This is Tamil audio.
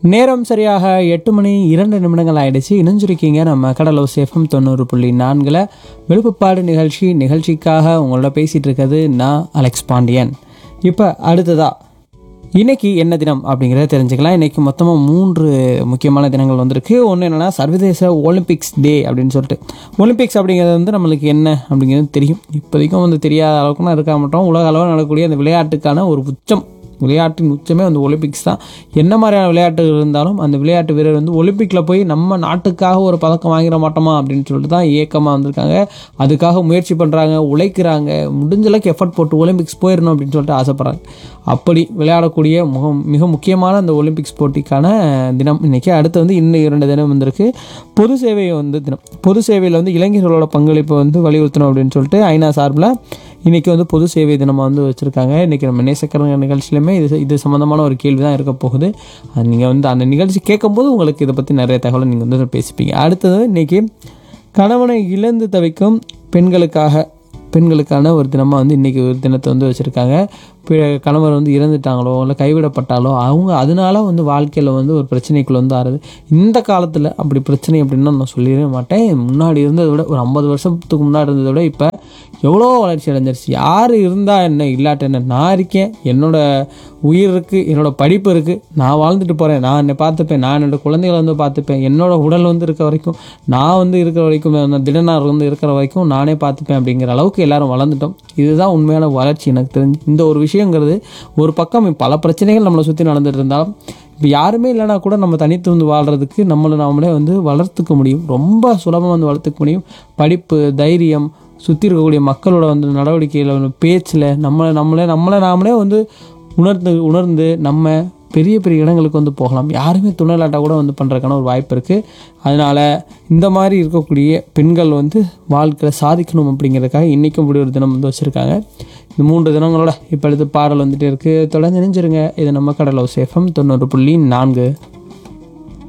நேரம் சரியாக எட்டு மணி இரண்டு நிமிடங்கள் ஆயிடுச்சு இணைஞ்சிருக்கீங்க நம்ம கடலோ சேஃபம் தொண்ணூறு புள்ளி நான்கில் விழுப்புப்பாடு நிகழ்ச்சி நிகழ்ச்சிக்காக உங்களோட பேசிகிட்டு இருக்கிறது நான் அலெக்ஸ் பாண்டியன் இப்போ அடுத்ததா இன்னைக்கு என்ன தினம் அப்படிங்கிறத தெரிஞ்சுக்கலாம் இன்னைக்கு மொத்தமாக மூன்று முக்கியமான தினங்கள் வந்திருக்கு ஒன்று என்னென்னா சர்வதேச ஒலிம்பிக்ஸ் டே அப்படின்னு சொல்லிட்டு ஒலிம்பிக்ஸ் அப்படிங்கிறது வந்து நம்மளுக்கு என்ன அப்படிங்கிறது தெரியும் இப்போதைக்கும் வந்து தெரியாத அளவுக்குலாம் இருக்க மாட்டோம் உலக அளவில் நடக்கக்கூடிய அந்த விளையாட்டுக்கான ஒரு உச்சம் விளையாட்டின் உச்சமே வந்து ஒலிம்பிக்ஸ் தான் என்ன மாதிரியான விளையாட்டுகள் இருந்தாலும் அந்த விளையாட்டு வீரர் வந்து ஒலிம்பிக்கில் போய் நம்ம நாட்டுக்காக ஒரு பதக்கம் வாங்கிட மாட்டோமா அப்படின்னு சொல்லிட்டு தான் ஏக்கமாக வந்திருக்காங்க அதுக்காக முயற்சி பண்ணுறாங்க உழைக்கிறாங்க முடிஞ்ச அளவுக்கு எஃபர்ட் போட்டு ஒலிம்பிக்ஸ் போயிடணும் அப்படின்னு சொல்லிட்டு ஆசைப்பட்றாங்க அப்படி விளையாடக்கூடிய முக மிக முக்கியமான அந்த ஒலிம்பிக்ஸ் போட்டிக்கான தினம் இன்னைக்கு அடுத்து வந்து இன்னும் இரண்டு தினம் வந்திருக்கு பொது சேவை வந்து தினம் பொது சேவையில் வந்து இளைஞர்களோட பங்களிப்பை வந்து வலியுறுத்தணும் அப்படின்னு சொல்லிட்டு ஐநா சார்பில் இன்றைக்கி வந்து பொது சேவை தினமாக வந்து வச்சுருக்காங்க இன்றைக்கி நம்ம நேசக்கரங்க நிகழ்ச்சியிலுமே இது இது சம்மந்தமான ஒரு கேள்வி தான் இருக்க போகுது அது நீங்கள் வந்து அந்த நிகழ்ச்சி கேட்கும்போது உங்களுக்கு இதை பற்றி நிறைய தகவலை நீங்கள் வந்து பேசிப்பீங்க அடுத்தது இன்றைக்கி கணவனை இழந்து தவிக்கும் பெண்களுக்காக பெண்களுக்கான ஒரு தினமாக வந்து இன்றைக்கி ஒரு தினத்தை வந்து வச்சுருக்காங்க கணவர் வந்து இறந்துட்டாங்களோ இல்லை கைவிடப்பட்டாலோ அவங்க அதனால வந்து வாழ்க்கையில் வந்து ஒரு பிரச்சனைக்குள்ள வந்து ஆறுது இந்த காலத்தில் அப்படி பிரச்சனை அப்படின்னா நான் சொல்லிடவே மாட்டேன் முன்னாடி இருந்ததை விட ஒரு ஐம்பது வருஷத்துக்கு முன்னாடி இருந்ததை விட இப்போ எவ்வளோ வளர்ச்சி அடைஞ்சிருச்சு யார் இருந்தால் என்ன இல்லாட்ட என்ன நான் இருக்கேன் என்னோட உயிர் இருக்குது என்னோட படிப்பு இருக்குது நான் வாழ்ந்துட்டு போகிறேன் நான் என்னை பார்த்துப்பேன் நான் என்னோட குழந்தைகளை வந்து பார்த்துப்பேன் என்னோட உடல் வந்து இருக்க வரைக்கும் நான் வந்து இருக்கிற வரைக்கும் நான் திடனார் வந்து இருக்கிற வரைக்கும் நானே பார்த்துப்பேன் அப்படிங்கிற அளவுக்கு எல்லாரும் வளர்ந்துட்டோம் இதுதான் உண்மையான வளர்ச்சி எனக்கு தெரிஞ்சு இந்த ஒரு விஷயங்கிறது ஒரு பக்கம் பல பிரச்சனைகள் நம்மளை சுற்றி நடந்துட்டு இருந்தாலும் இப்போ யாருமே இல்லைனா கூட நம்ம தனித்து வந்து வாழ்கிறதுக்கு நம்மளை நாமளே வந்து வளர்த்துக்க முடியும் ரொம்ப சுலபமாக வந்து வளர்த்துக்க முடியும் படிப்பு தைரியம் சுற்றி இருக்கக்கூடிய மக்களோட வந்து நடவடிக்கையில் வந்து பேச்சில் நம்மளை நம்மளே நம்மளை நாமளே வந்து உணர்ந்து உணர்ந்து நம்ம பெரிய பெரிய இடங்களுக்கு வந்து போகலாம் யாருமே துணைலாட்டா கூட வந்து பண்ணுறதுக்கான ஒரு வாய்ப்பு இருக்குது அதனால் இந்த மாதிரி இருக்கக்கூடிய பெண்கள் வந்து வாழ்க்கையில் சாதிக்கணும் அப்படிங்கிறதுக்காக இன்றைக்கும் இப்படி ஒரு தினம் வந்து வச்சுருக்காங்க இந்த மூன்று தினங்களோட இப்போ அடுத்து பாடல் வந்துட்டு இருக்குது தொடர்ந்து நினைஞ்சிருங்க இது நம்ம கடலோ சேஃபம் தொண்ணூறு புள்ளி நான்கு